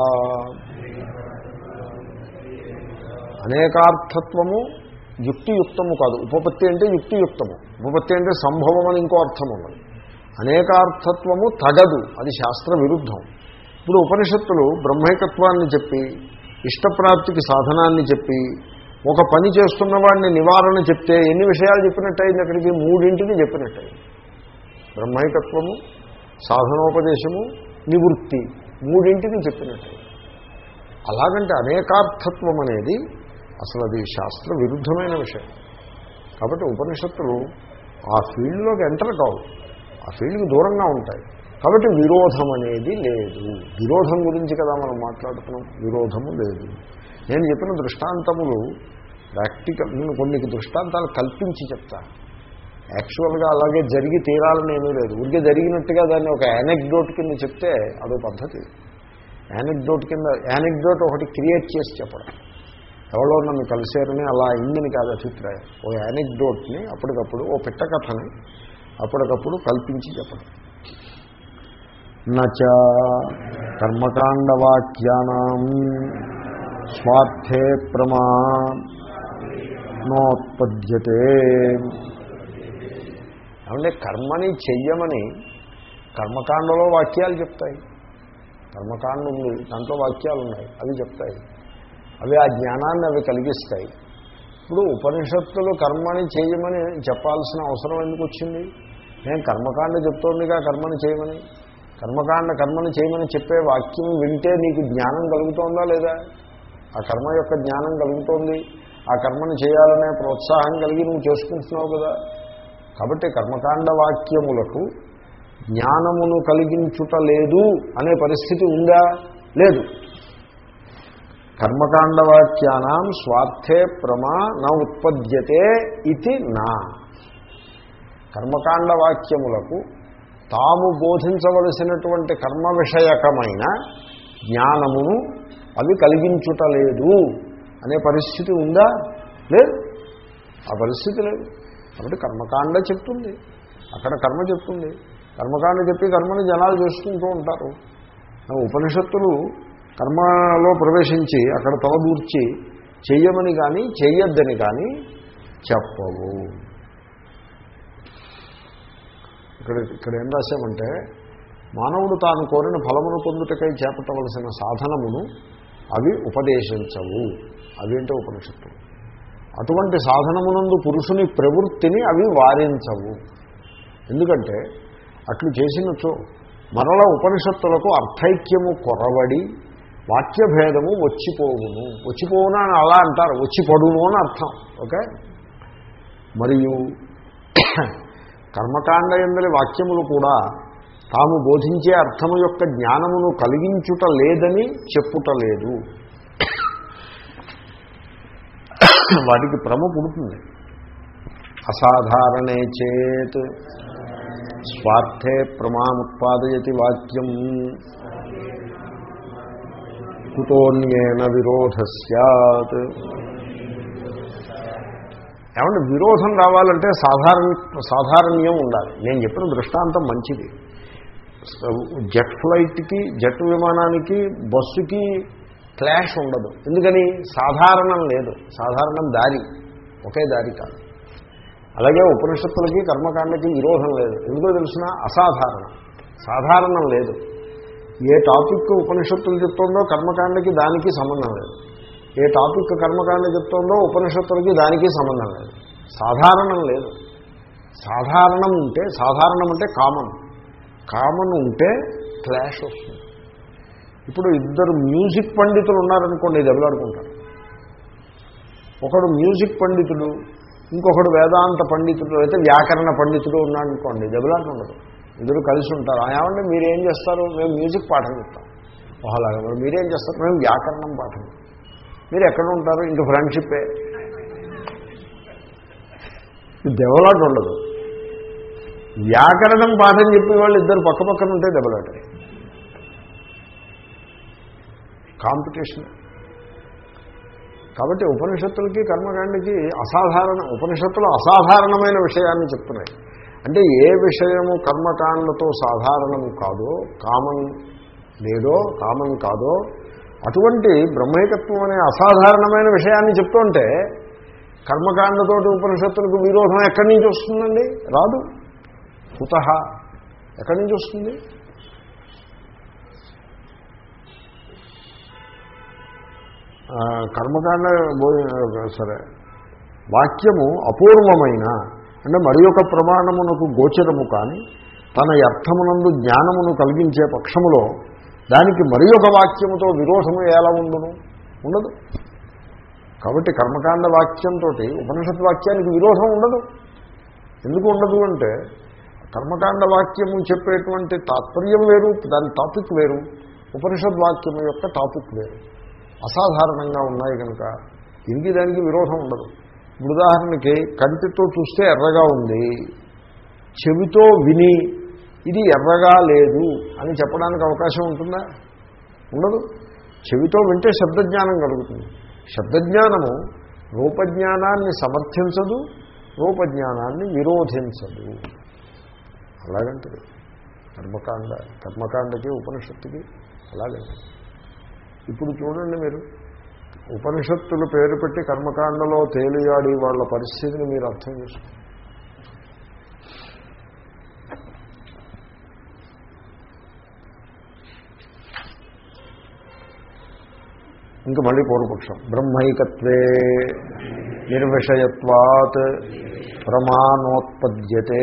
అనేకార్థత్వము యుక్తియుక్తము కాదు ఉపపత్తి అంటే యుక్తియుక్తము ఉపపత్తి అంటే సంభవం అని ఇంకో అర్థం ఉన్నది అనేకార్థత్వము తగదు అది శాస్త్ర విరుద్ధం ఇప్పుడు ఉపనిషత్తులు బ్రహ్మైకత్వాన్ని చెప్పి ఇష్టప్రాప్తికి సాధనాన్ని చెప్పి ఒక పని చేస్తున్న వాడిని నివారణ చెప్తే ఎన్ని విషయాలు చెప్పినట్టయింది అక్కడికి మూడింటిని చెప్పినట్టయింది బ్రహ్మైకత్వము సాధనోపదేశము నివృత్తి మూడింటిని చెప్పినట్టు అలాగంటే అనేకార్థత్వం అనేది అసలు అది శాస్త్ర విరుద్ధమైన విషయం కాబట్టి ఉపనిషత్తులు ఆ ఫీల్డ్లోకి ఎంటర్ కావు ఆ ఫీల్డ్కి దూరంగా ఉంటాయి కాబట్టి విరోధం అనేది లేదు విరోధం గురించి కదా మనం మాట్లాడుతున్నాం విరోధము లేదు నేను చెప్పిన దృష్టాంతములు ప్రాక్టికల్ నేను కొన్ని దృష్టాంతాలు కల్పించి చెప్తాను యాక్చువల్గా అలాగే జరిగి తీరాలని ఏమీ లేదు ఊరికే జరిగినట్టుగా దాన్ని ఒక యానెక్డోట్ కింద చెప్తే అదో పద్ధతి యానెక్డోట్ కింద యానెక్డోట్ ఒకటి క్రియేట్ చేసి చెప్పడం ఎవరో నన్ను కలిశారని అలా అయిందని కాదు అభిప్రాయం ఓ యానెక్డోట్ని అప్పటికప్పుడు ఓ పిట్ట కథని అప్పటికప్పుడు కల్పించి చెప్పడం నచ కర్మకాండవాక్యానం స్వార్థే ప్రమా నోత్పద్యతే ఏమంటే కర్మని చెయ్యమని కర్మకాండలో వాక్యాలు చెప్తాయి కర్మకాండ ఉంది దాంట్లో వాక్యాలు ఉన్నాయి అవి చెప్తాయి అవి ఆ జ్ఞానాన్ని అవి కలిగిస్తాయి ఇప్పుడు ఉపనిషత్తులు కర్మని చేయమని చెప్పాల్సిన అవసరం ఎందుకు వచ్చింది నేను కర్మకాండ చెప్తోందిగా కర్మని చేయమని కర్మకాండ కర్మని చేయమని చెప్పే వాక్యం వింటే నీకు జ్ఞానం కలుగుతోందా లేదా ఆ కర్మ యొక్క జ్ఞానం కలుగుతోంది ఆ కర్మని చేయాలనే ప్రోత్సాహం కలిగి నువ్వు చేసుకుంటున్నావు కదా కాబట్టి కర్మకాండ వాక్యములకు జ్ఞానమును కలిగించుట లేదు అనే పరిస్థితి ఉందా లేదు కర్మకాండ వాక్యానం స్వార్థే ప్రమా నా ఉత్పద్యతే ఇది నా కర్మకాండ వాక్యములకు తాము బోధించవలసినటువంటి కర్మ విషయకమైన జ్ఞానమును అవి కలిగించుటలేదు అనే పరిస్థితి ఉందా లేదు ఆ పరిస్థితి లేదు కాబట్టి కర్మకాండ చెప్తుంది అక్కడ కర్మ చెప్తుంది కర్మకాండ చెప్పి కర్మని జనాలు చేసుకుంటూ ఉంటారు ఉపనిషత్తులు కర్మలో ప్రవేశించి అక్కడ తలదూర్చి చెయ్యమని కానీ చెయ్యొద్దని కానీ చెప్పవు ఇక్కడ ఇక్కడ ఏం రాశామంటే మానవుడు తాను కోరిన ఫలమును పొందుటకై చేపట్టవలసిన సాధనమును అవి ఉపదేశించవు అవేంటో ఉపనిషత్తులు అటువంటి సాధనమునందు పురుషుని ప్రవృత్తిని అవి వారించవు ఎందుకంటే అట్లు చేసినచో మరల ఉపనిషత్తులకు అర్థైక్యము కొరవడి వాక్యభేదము వచ్చిపోవును వచ్చిపోవును అని అలా అంటారు వచ్చిపడును అని అర్థం ఓకే మరియు కర్మకాండ ఎందరి వాక్యములు కూడా తాము బోధించే అర్థము యొక్క జ్ఞానమును కలిగించుట లేదని చెప్పుట లేదు వాటికి భ్రమ పుడుతుంది అసాధారణే చేత్ స్వార్థే ప్రమాముత్పాదయతి వాక్యం కుతోన్యేన విరోధ సత్ ఏమంటే విరోధం రావాలంటే సాధారణ సాధారణ్యం ఉండాలి నేను చెప్పిన దృష్టాంతం మంచిది జెట్ ఫ్లైట్కి జెట్ విమానానికి బస్సుకి క్లాష్ ఉండదు ఎందుకని సాధారణం లేదు సాధారణం దారి ఒకే దారి కాదు అలాగే ఉపనిషత్తులకి కర్మకాండకి విరోధం లేదు ఎందుకో తెలిసిన అసాధారణం సాధారణం లేదు ఏ టాపిక్ ఉపనిషత్తులు చెప్తుందో కర్మకాండకి దానికి సంబంధం లేదు ఏ టాపిక్ కర్మకాండ చెప్తుందో ఉపనిషత్తులకి దానికి సంబంధం లేదు సాధారణం లేదు సాధారణం ఉంటే సాధారణం అంటే కామన్ కామన్ ఉంటే క్లాష్ వస్తుంది ఇప్పుడు ఇద్దరు మ్యూజిక్ పండితులు ఉన్నారనుకోండి దెబ్బలాడుకుంటారు ఒకడు మ్యూజిక్ పండితుడు ఇంకొకడు వేదాంత పండితుడు అయితే వ్యాకరణ పండితుడు ఉన్నాడనుకోండి దెబ్బలాట ఉండదు ఇద్దరు కలిసి ఉంటారు "ఆ, ఏమంటే మీరేం చేస్తారు మేము మ్యూజిక్ పాఠం చెప్తాం ఓహలాగా మరి మీరేం చేస్తారు మేము వ్యాకరణం పాఠం మీరు ఎక్కడ ఉంటారు ఇంక ఫ్రెండ్షిప్పే దెబ్బలాట ఉండదు వ్యాకరణం పాఠం చెప్పే వాళ్ళు ఇద్దరు పక్క పక్కన ఉంటే దెబ్బలాట కాంపిటీషన్ కాబట్టి ఉపనిషత్తులకి కర్మకాండకి అసాధారణ ఉపనిషత్తులు అసాధారణమైన విషయాన్ని చెప్తున్నాయి అంటే ఏ విషయము కర్మకాండతో సాధారణము కాదో కామన్ లేదో కామన్ కాదో అటువంటి బ్రహ్మైకత్వం అనే అసాధారణమైన విషయాన్ని చెప్తుంటే కర్మకాండతోటి ఉపనిషత్తులకు విరోధం ఎక్కడి నుంచి వస్తుందండి రాదు కుత ఎక్కడి నుంచి వస్తుంది ఆ, కర్మకాండ బో- సరే వాక్యము అపూర్వమైన అంటే మరి ఒక ప్రమాణమునకు గోచరము కానీ తన అర్థమునందు జ్ఞానమును కలిగించే పక్షములో దానికి మరి ఒక వాక్యముతో విరోధము ఎలా ఉండును ఉండదు కాబట్టి కర్మకాండ వాక్యంతో ఉపనిషత్ వాక్యానికి విరోధం ఉండదు ఎందుకు ఉండదు అంటే కర్మకాండ వాక్యము చెప్పేటువంటి తాత్పర్యం వేరు దాని టాపిక్ వేరు ఉపనిషద్ వాక్యము యొక్క టాపిక్ వేరు అసాధారణంగా ఉన్నాయి కనుక దీనికి దానికి విరోధం ఉండదు ఇప్పుడు ఉదాహరణకి కంటితో చూస్తే ఎర్రగా ఉంది చెవితో విని ఇది ఎర్రగా లేదు అని చెప్పడానికి అవకాశం ఉంటుందా ఉండదు చెవితో వింటే శబ్దజ్ఞానం కలుగుతుంది శబ్దజ్ఞానము రూపజ్ఞానాన్ని సమర్థించదు రూపజ్ఞానాన్ని విరోధించదు అలాగంటది కర్మకాండ కర్మకాండకి ఉపనిషత్తుకి అలాగంటే ఇప్పుడు చూడండి మీరు ఉపనిషత్తులు పేరు పెట్టి కర్మకాండలో తేలియాడి వాళ్ళ పరిస్థితిని మీరు అర్థం చేసుకోండి ఇంక మళ్ళీ పూర్వపక్షం బ్రహ్మైకత్వే నిర్విషయత్వాత్ ప్రమాణోత్పద్యతే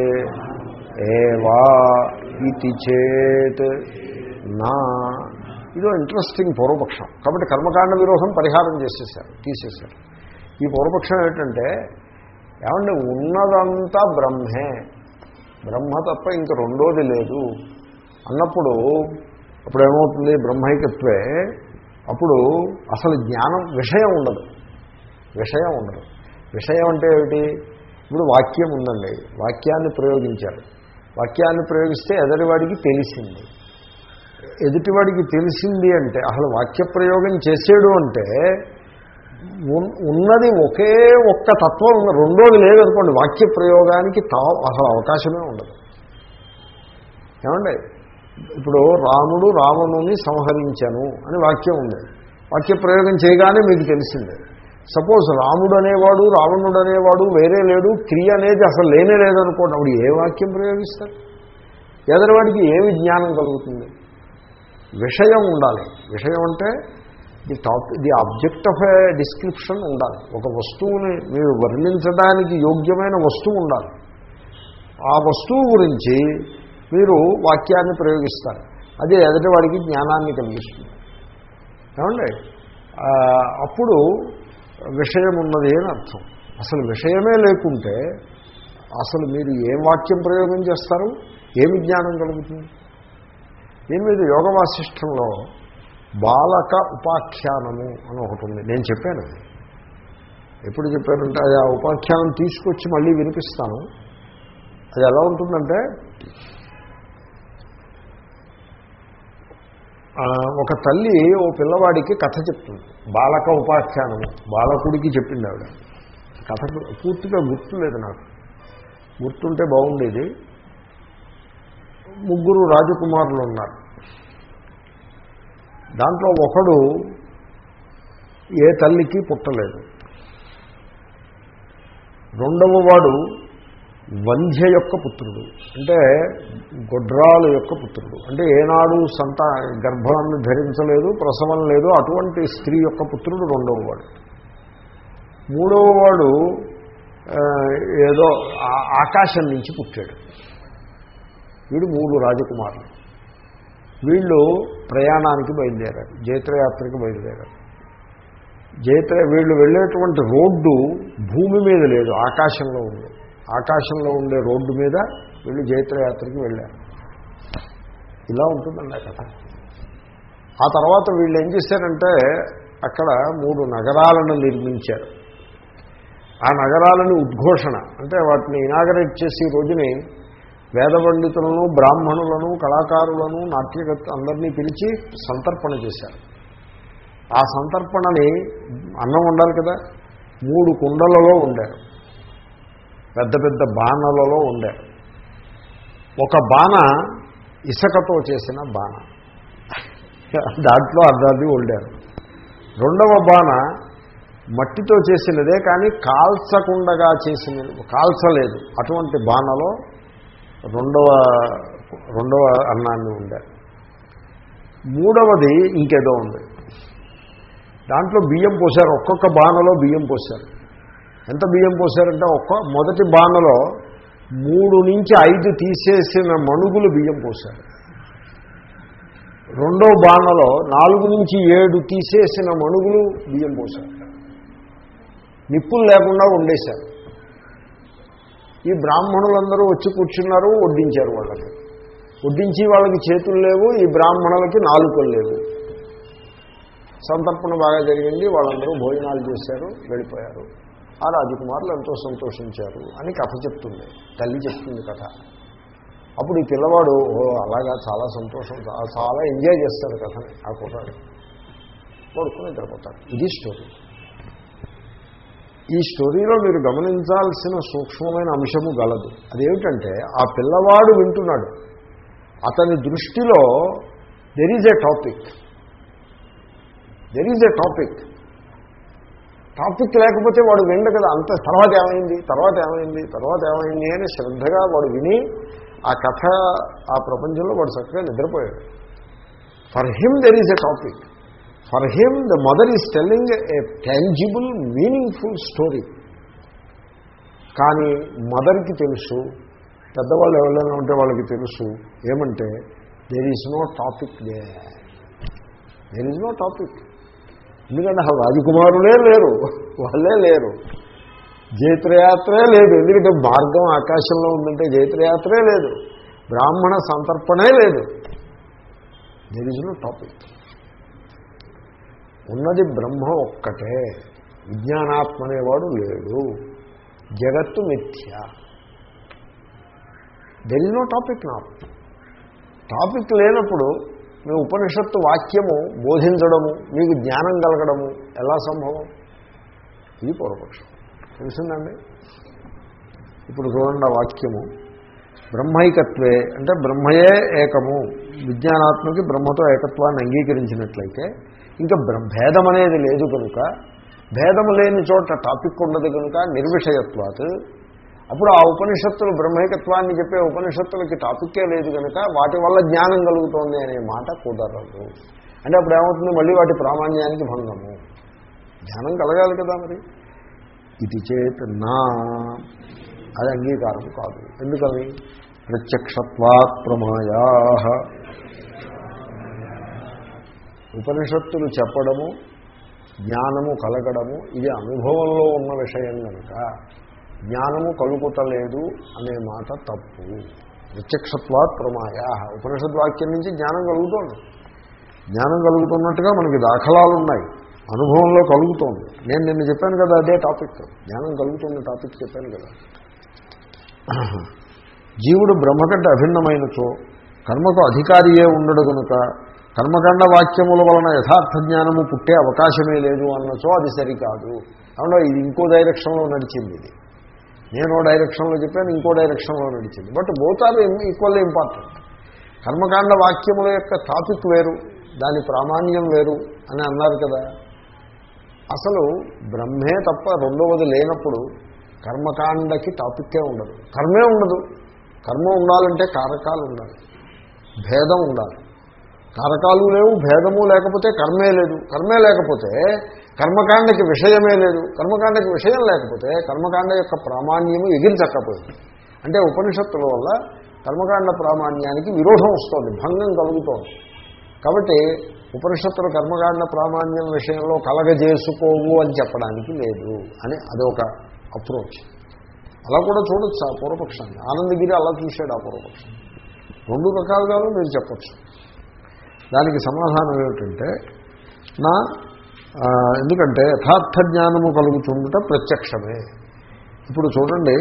ఏవా ఇది చేత్ నా ఇదో ఇంట్రెస్టింగ్ పూర్వపక్షం కాబట్టి కర్మకాండ విరోధం పరిహారం చేసేసారు తీసేశారు ఈ పూర్వపక్షం ఏంటంటే ఏమంటే ఉన్నదంతా బ్రహ్మే బ్రహ్మ తప్ప ఇంక రెండోది లేదు అన్నప్పుడు అప్పుడు ఏమవుతుంది బ్రహ్మైకత్వే అప్పుడు అసలు జ్ఞానం విషయం ఉండదు విషయం ఉండదు విషయం అంటే ఏమిటి ఇప్పుడు వాక్యం ఉందండి వాక్యాన్ని ప్రయోగించారు వాక్యాన్ని ప్రయోగిస్తే ఎదరివాడికి తెలిసింది ఎదుటివాడికి తెలిసింది అంటే అసలు వాక్య ప్రయోగం చేసేడు అంటే ఉన్- ఉన్నది ఒకే ఒక్క తత్వం ఉంది రెండోది లేదనుకోండి వాక్య ప్రయోగానికి తా అసలు అవకాశమే ఉండదు ఏమండి ఇప్పుడు రాముడు రావణుని సంహరించను అని వాక్యం ఉంది వాక్య ప్రయోగం చేయగానే మీకు తెలిసిందే సపోజ్ రాముడు అనేవాడు రావణుడు అనేవాడు వేరే లేడు క్రియ అనేది అసలు లేనే లేదనుకోండి అప్పుడు ఏ వాక్యం ప్రయోగిస్తారు ఎదరివాడికి ఏమి జ్ఞానం కలుగుతుంది విషయం ఉండాలి విషయం అంటే the top the object of a description ఉండాలి ఒక వస్తువుని మీరు వర్ణించడానికి యోగ్యమైన వస్తువు ఉండాలి ఆ వస్తువు గురించి మీరు వాక్యాన్ని ప్రయోగిస్తారు అది ఎదుటివాడికి జ్ఞానాన్ని కలిగిస్తుంది ఏమండి ఆ, అప్పుడు విషయం ఉన్నది అని అర్థం అసలు విషయమే లేకుంటే అసలు మీరు ఏం వాక్యం ప్రయోగం చేస్తారు ఏమి జ్ఞానం కలుగుతుంది దీని మీద యోగ వాసిష్టంలో బాలక ఉపాఖ్యానము అని ఒకటి ఉంది నేను చెప్పాను అది. ఎప్పుడు చెప్పానంటే అది ఆ ఉపాఖ్యానం తీసుకొచ్చి మళ్ళీ వినిపిస్తాను అది ఎలా ఉంటుందంటే ఆ, ఒక తల్లి ఓ పిల్లవాడికి కథ చెప్తుంది బాలక ఉపాఖ్యానము బాలకుడికి చెప్పింది ఆవిడ కథ పూర్తిగా గుర్తులేదు నాకు గుర్తుంటే బాగుండేది ముగ్గురు రాజకుమారులు ఉన్నారు దాంట్లో ఒకడు ఏ తల్లికి పుట్టలేదు రెండవ వాడు వంధ్య యొక్క పుత్రుడు అంటే గొడ్రాలు యొక్క పుత్రుడు అంటే ఏనాడు సంత గర్భాన్ని ధరించలేదు ప్రసవం లేదు అటువంటి స్త్రీ యొక్క పుత్రుడు రెండవ వాడు మూడవ వాడు ఆ, ఏదో ఆ- ఆకాశం నుంచి పుట్టాడు వీడు మూడు రాజకుమారులు వీళ్ళు ప్రయాణానికి బయలుదేరారు జైత్రయాత్రకి బయలుదేరారు జైత్ర వీళ్ళు వెళ్ళేటువంటి రోడ్డు భూమి మీద లేదు ఆకాశంలో ఉంది ఆకాశంలో ఉండే రోడ్డు మీద వీళ్ళు జైత్రయాత్రకి వెళ్ళారు ఇలా ఉంటుందండి ఆ కథ ఆ తర్వాత వీళ్ళు ఏం చేశారంటే అక్కడ మూడు నగరాలను నిర్మించారు ఆ నగరాలని ఉద్ఘోషణ అంటే వాటిని ఇనాగరేట్ చేసి ఈ రోజుని వేద పండితులను బ్రాహ్మణులను కళాకారులను నాట్యగత అందరినీ పిలిచి సంతర్పణ చేశారు ఆ సంతర్పణని అన్నం ఉండాలి కదా మూడు కుండలలో ఉండారు పెద్ద పెద్ద బాణలలో ఉండారు ఒక బాణ ఇసుకతో చేసిన బాణ దాంట్లో అర్ధాది వండారు రెండవ బాణ మట్టితో చేసినదే కానీ కాల్చకుండగా చేసిన కాల్చలేదు అటువంటి బాణలో రెండవ రెండవ అన్నాన్ని ఉండారు మూడవది ఇంకేదో ఉంది దాంట్లో బియ్యం పోశారు ఒక్కొక్క బాణలో బియ్యం పోశారు ఎంత బియ్యం పోశారంటే ఒక్క మొదటి బాణలో మూడు నుంచి ఐదు తీసేసిన మణుగులు బియ్యం పోశారు రెండో బాణలో నాలుగు నుంచి ఏడు తీసేసిన మణుగులు బియ్యం పోశారు నిప్పులు లేకుండా వండేశారు ఈ బ్రాహ్మణులందరూ వచ్చి కూర్చున్నారు వడ్డించారు వాళ్ళకి వడ్డించి వాళ్ళకి చేతులు లేవు ఈ బ్రాహ్మణులకి నాలుకలు లేవు సంతర్పణ బాగా జరిగింది వాళ్ళందరూ భోజనాలు చేశారు వెళ్ళిపోయారు ఆ రాజకుమారులు ఎంతో సంతోషించారు అని కథ చెప్తుంది తల్లి చెప్తుంది కథ అప్పుడు ఈ పిల్లవాడు ఓ అలాగా చాలా సంతోషం చా- చాలా ఎంజాయ్ చేస్తాడు కథని ఆ కుర్రాడు పడుకుని నిద్రపోతాడు ఇది స్టోరీ ఈ స్టోరీలో మీరు గమనించాల్సిన సూక్ష్మమైన అంశము గలదు అదేమిటంటే ఆ పిల్లవాడు వింటున్నాడు అతని దృష్టిలో there is a topic there is a topic topic లేకపోతే వాడు విండ కదా అంత తర్వాత ఏమైంది తర్వాత ఏమైంది తర్వాత ఏమైంది అని శ్రద్ధగా వాడు విని ఆ కథ ఆ ప్రపంచంలో వాడు చక్కగా నిద్రపోయాడు for him there is a topic for him the mother is telling a tangible meaningful story కానీ మదర్కి తెలుసు పెద్దవాళ్ళు ఎవరైనా ఉంటే వాళ్ళకి తెలుసు ఏమంటే there is no topic they there is no topic ఎందుకంటే అసలు రాజకుమారులే లేరు వాళ్ళే లేరు జైత్రయాత్రే లేదు ఎందుకంటే మార్గం ఆకాశంలో ఉందంటే జైత్రయాత్రే లేదు బ్రాహ్మణ సంతర్పణే లేదు దెర్ ఇస్ నో టాపిక్ ఉన్నది బ్రహ్మ ఒక్కటే విజ్ఞానాత్మ అనేవాడు లేడు జగత్తు మిథ్య దెర్ ఇస్ నో టాపిక్ నా టాపిక్ లేనప్పుడు మీ ఉపనిషత్తు వాక్యము బోధించడము మీకు జ్ఞానం కలగడము ఎలా సంభవం ఇది పూర్వపక్షం తెలిసిందండి ఇప్పుడు చూడండి ఆ వాక్యము బ్రహ్మైకత్వే అంటే బ్రహ్మయే ఏకము విజ్ఞానాత్మకి బ్రహ్మతో ఏకత్వాన్ని అంగీకరించినట్లయితే ఇంకా బ్రహ్మ భేదం అనేది లేదు కనుక భేదం లేని చోట టాపిక్ ఉండదు కనుక నిర్విషయత్వాత్ అప్పుడు ఆ ఉపనిషత్తులు బ్రహ్మైకత్వాన్ని చెప్పే ఉపనిషత్తులకి టాపిక్కే లేదు కనుక వాటి వల్ల జ్ఞానం కలుగుతోంది అనే మాట కుదరదు అంటే అప్పుడు ఏమవుతుంది మళ్ళీ వాటి ప్రామాణ్యానికి భంగము జ్ఞానం కలగాలి కదా మరి ఇది చేత్ నా అది అంగీకారం కాదు ఎందుకని ప్రత్యక్షత్వాత్ ప్రమాయా ఉపనిషత్తులు చెప్పడము జ్ఞానము కలగడము ఇది అనుభవంలో ఉన్న విషయం కనుక జ్ఞానము కలుగుతలేదు అనే మాట తప్పు ప్రత్యక్షత్వాత్ ప్రమాయా ఉపనిషద్వాక్యం నుంచి జ్ఞానం కలుగుతోంది జ్ఞానం కలుగుతున్నట్టుగా మనకి దాఖలాలు ఉన్నాయి అనుభవంలో కలుగుతోంది నేను నిన్న చెప్పాను కదా అదే టాపిక్ జ్ఞానం కలుగుతున్న టాపిక్ చెప్పాను కదా జీవుడు బ్రహ్మ కంటే అభిన్నమైనచో కర్మకు అధికారియే ఉండడు కనుక కర్మకాండ వాక్యముల వలన యథార్థ జ్ఞానము పుట్టే అవకాశమే లేదు అన్నచో అది సరికాదు అవునా ఇది ఇంకో డైరెక్షన్లో నడిచింది ఇది నేను ఓ డైరెక్షన్లో చెప్పాను ఇంకో డైరెక్షన్లో నడిచింది but both are equally important కర్మకాండ వాక్యముల యొక్క టాపిక్ వేరు దాని ప్రామాణ్యం వేరు అని అన్నారు కదా అసలు బ్రహ్మే తప్ప రెండవది లేనప్పుడు కర్మకాండకి టాపిక్కే ఉండదు కర్మే ఉండదు కర్మ ఉండాలంటే కారకాలు ఉండాలి భేదం ఉండాలి కారకాలు లేవు భేదము లేకపోతే కర్మే లేదు కర్మే లేకపోతే కర్మకాండకి విషయమే లేదు కర్మకాండకి విషయం లేకపోతే కర్మకాండ యొక్క ప్రామాణ్యము ఎగిరిచక్కపోయింది అంటే ఉపనిషత్తుల వల్ల కర్మకాండ ప్రామాణ్యానికి విరోధం వస్తుంది భంగం కలుగుతోంది కాబట్టి ఉపనిషత్తుల కర్మకాండ ప్రామాణ్యం విషయంలో కలగజేసుకోవు అని చెప్పడానికి లేదు అని అదొక అప్రోచ్ అలా కూడా చూడొచ్చు ఆ పూర్వపక్షాన్ని ఆనందగిరి అలా చూశాడు ఆ పూర్వపక్షం రెండు రకాలుగాను మీరు చెప్పచ్చు దానికి సమాధానం ఏమిటంటే నా ఆ, ఎందుకంటే యథార్థ జ్ఞానము కలుగుతుండట ప్రత్యక్షమే ఇప్పుడు చూడండి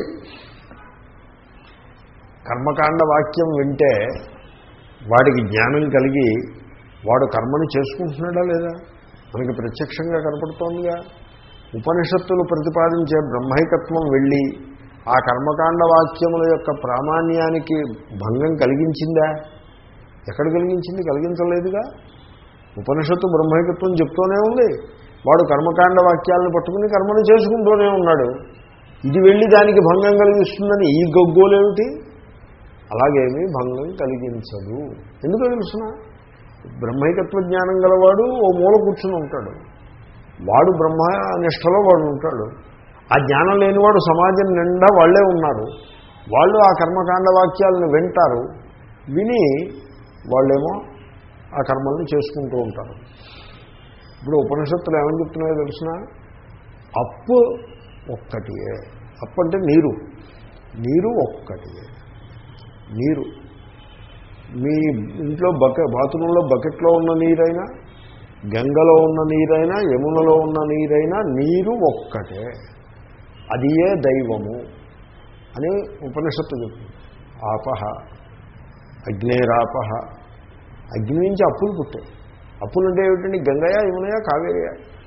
కర్మకాండ వాక్యం వింటే వాడికి జ్ఞానం కలిగి వాడు కర్మని చేసుకుంటున్నాడా లేదా మనకి ప్రత్యక్షంగా కనపడుతోందిగా ఉపనిషత్తులు ప్రతిపాదించే బ్రహ్మైకత్వం వెళ్ళి ఆ కర్మకాండ వాక్యముల యొక్క ప్రామాణ్యానికి భంగం కలిగించిందా ఎక్కడ కలిగించింది కలిగించలేదుగా ఉపనిషత్తు బ్రహ్మైకత్వం చెప్తూనే ఉంది వాడు కర్మకాండ వాక్యాలను పట్టుకుని కర్మను చేసుకుంటూనే ఉన్నాడు ఇది వెళ్ళి దానికి భంగం కలిగిస్తుందని ఈ గగ్గోలేమిటి అలాగేమీ భంగం కలిగించదు ఎందుకు తెలుసిన బ్రహ్మైకత్వ జ్ఞానం గలవాడు ఓ మూల కూర్చుని ఉంటాడు వాడు బ్రహ్మ నిష్టలో వాడు ఉంటాడు ఆ జ్ఞానం లేనివాడు సమాజం నిండా వాళ్ళే ఉన్నారు వాళ్ళు ఆ కర్మకాండ వాక్యాలను వింటారు విని వాళ్ళేమో ఆ కర్మల్ని చేసుకుంటూ ఉంటారు ఇప్పుడు ఉపనిషత్తులు ఏమని చెప్తున్నాయో తెలిసిన అప్పు ఒక్కటియే అప్పు అంటే నీరు నీరు ఒక్కటియే నీరు మీ ఇంట్లో బకెట్ బాత్రూంలో బకెట్లో ఉన్న నీరైనా గంగలో ఉన్న నీరైనా యమునలో ఉన్న నీరైనా నీరు ఒక్కటే అది ఏ దైవము అని ఉపనిషత్తు చెప్తుంది ఆపహ అగ్నేరాపహ అగ్ని నుంచి అప్పులు పుట్టాయి అప్పులు అంటే ఏమిటండి గంగయ్య యమునయ కావేరియ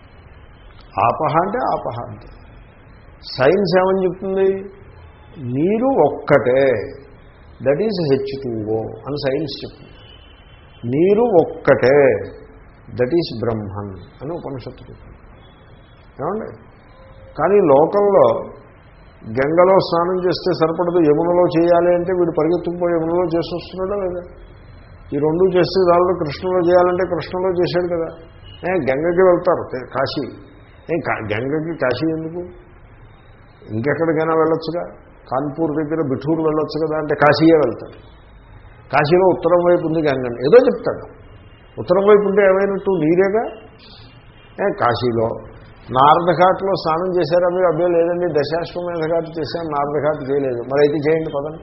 ఆపహ అంటే ఆపహ అంటే సైన్స్ ఏమని చెప్తుంది నీరు ఒక్కటే దట్ ఈజ్ హెచ్ టూఓ అని సైన్స్ చెప్తుంది నీరు ఒక్కటే దట్ ఈజ్ బ్రహ్మన్ అని ఉపనిషత్తు చెప్తుంది ఏమండి కానీ లోకంలో గంగలో స్నానం చేస్తే సరిపడదు యమునలో చేయాలి అంటే వీడు పరిగెత్తుకుపోయి యమునలో చేసి వస్తున్నాడా లేదా ఈ రెండు చేస్తే దానిలో కృష్ణలో చేయాలంటే కృష్ణలో చేశాడు కదా ఏ గంగకి వెళ్తారు తే- కాశీ ఏ కా- గంగకి కాశీ ఎందుకు ఇంకెక్కడికైనా వెళ్ళొచ్చుగా కాన్పూర్ దగ్గర బిఠూరు వెళ్ళొచ్చు కదా అంటే కాశీయే వెళ్తాడు కాశీలో ఉత్తరం వైపు ఉంది గంగని ఏదో చెప్తాడు ఉత్తరం వైపు ఉంటే ఏమైనట్టు నీరేగా ఏ కాశీలో నారద ఘాట్లో స్నానం చేశారా మీరు అబ్బే లేదండి దశాశ్వమేధ ఘాట్ చేశాను నారద ఘాట్ చేయలేదు మరి అయితే చేయండి పదండి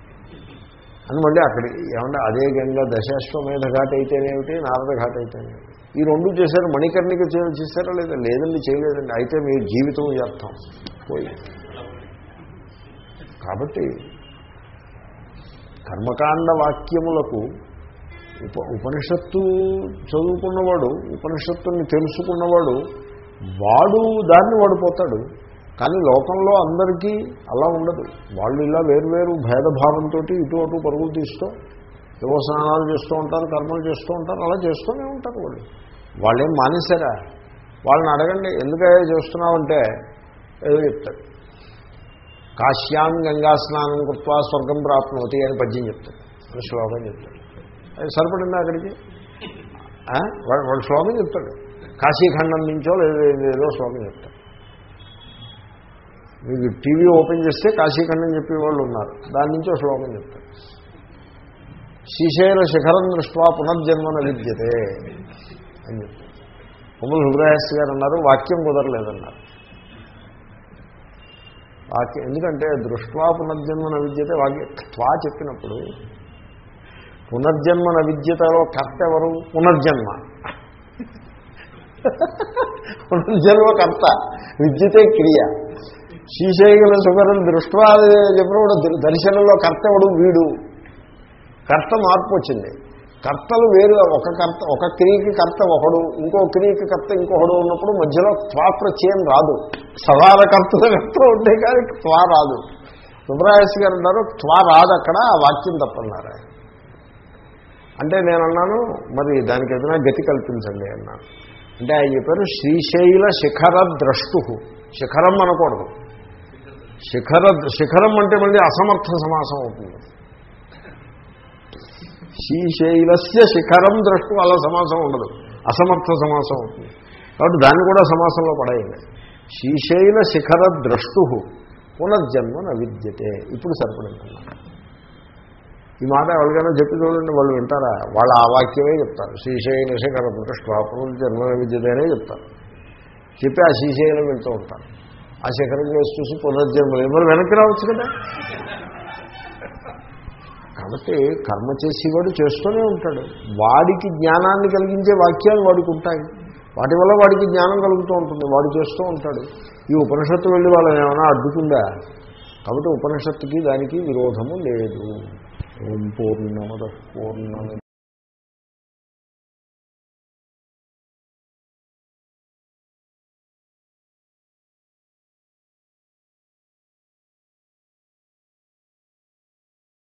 అని మళ్ళీ అక్కడ ఏమంటే అదే గంగా దశాశ్వమేధ ఘాట్ అయితేనేమిటి నారద ఘాట్ అయితేనేమిటి ఈ రెండు చేశారు మణికర్ణిక చే- చేశారా లేదా లేదండి చేయలేదండి అయితే మీ జీవితం వ్యర్థం పోయి కాబట్టి కర్మకాండ వాక్యములకు ఉప ఉపనిషత్తు చదువుకున్నవాడు ఉపనిషత్తుని తెలుసుకున్నవాడు వాడు దాన్ని వాడిపోతాడు కానీ లోకంలో అందరికీ అలా ఉండదు వాళ్ళు ఇలా వేరువేరు భేదభావంతో ఇటు అటు పరుగులు తీస్తూ ఏవో స్నానాలు చేస్తూ ఉంటారు కర్మలు చేస్తూ ఉంటారు అలా చేస్తూనే ఉంటారు వాళ్ళు వాళ్ళేం మానేశారా వాళ్ళని అడగండి ఎందుకయ్యా చేస్తున్నావంటే ఏదో చెప్తాడు కాశ్యాం గంగా స్నానం కృత్వా స్వర్గం ప్రాప్నోతి అని పద్యం చెప్తాడు అని శ్లోకం చెప్తాడు అది సరిపడిందా అక్కడికి ఆ? వాడు వాడు శ్లోకం చెప్తాడు కాశీఖండం నుంచో లేదో ఏదో శ్లోకం చెప్తాడు మీకు టీవీ ఓపెన్ చేస్తే కాశీఖండం చెప్పే వాళ్ళు ఉన్నారు దాని నుంచో శ్లోకం చెప్తాడు శ్రీశైల శిఖరం దృష్ట్యా పునర్జన్మన విద్యతే అని చెప్తాడు కొమ్మల హృదయస్ గారు అన్నారు వాక్యం కుదరలేదన్నారు వాక్యం ఎందుకంటే దృష్ట్వా పునర్జన్మన విద్యతే వాక్య త్వా చెప్పినప్పుడు పునర్జన్మన విద్యతలో కర్త ఎవరు పునర్జన్మ పునర్జన్మ కర్త విద్యతే క్రియ శ్రీశైల సుగరం దృష్ట్వా చెప్పినప్పుడు దర్- దర్శనంలో కర్త ఎవడు వీడు కర్త మార్పు వచ్చింది కర్తలు వేరు ఒక కర్త ఒక క్రియకి కర్త ఒకడు ఇంకో క్రియకి కర్త ఇంకొకడు ఉన్నప్పుడు మధ్యలో త్వా ప్రత్యయం రాదు సదాల కర్తల కర్త ఉంటే కానీ త్వా రాదు సుబ్రాయస్ గారు అన్నారు త్వా రాదు అక్కడ ఆ వాక్యం తప్పన్నారు ఆయన అంటే నేను అన్నాను మరి దానికి ఏదైనా గతి కల్పించండి అన్నాను అంటే ఆయన చెప్పారు శ్రీశైల శిఖర ద్రష్టు శిఖరం అనకూడదు శిఖర శిఖరం అంటే మళ్ళీ అసమర్థ సమాసం అవుతుంది శ్రీశైలస్య శిఖరం ద్రష్టు అలా సమాసం ఉండదు అసమర్థ సమాసం అవుతుంది కాబట్టి దాన్ని కూడా సమాసంలో పడేయండి శ్రీశైల శిఖర ద్రష్టు పునర్జన్మ నవిద్యతే ఇప్పుడు సరిపడిందన్నా ఈ మాట ఎవరికైనా చెప్పి చూడండి వాళ్ళు వింటారా వాళ్ళు ఆ వాక్యమే చెప్తారు శ్రీశైల శిఖర దృష్ట పునర్జన్మ నవిద్యతే అనే చెప్తారు చెప్పి ఆ శ్రీశైలం వెళ్తూ ఉంటారు ఆ శిఖరం చేసి చూసి పునర్జన్మ మరి వెనక్కి రావచ్చు కదా కాబట్టి కర్మ చేసేవాడు చేస్తూనే ఉంటాడు వాడికి జ్ఞానాన్ని కలిగించే వాక్యాలు వాడికి ఉంటాయి వాటి వల్ల వాడికి జ్ఞానం కలుగుతూ ఉంటుంది వాడు చేస్తూ ఉంటాడు ఈ ఉపనిషత్తు వెళ్ళి వాళ్ళని ఏమైనా అడ్డుకుందా కాబట్టి ఉపనిషత్తుకి దానికి విరోధము లేదు ఓం పూర్ణమద పూర్ణమి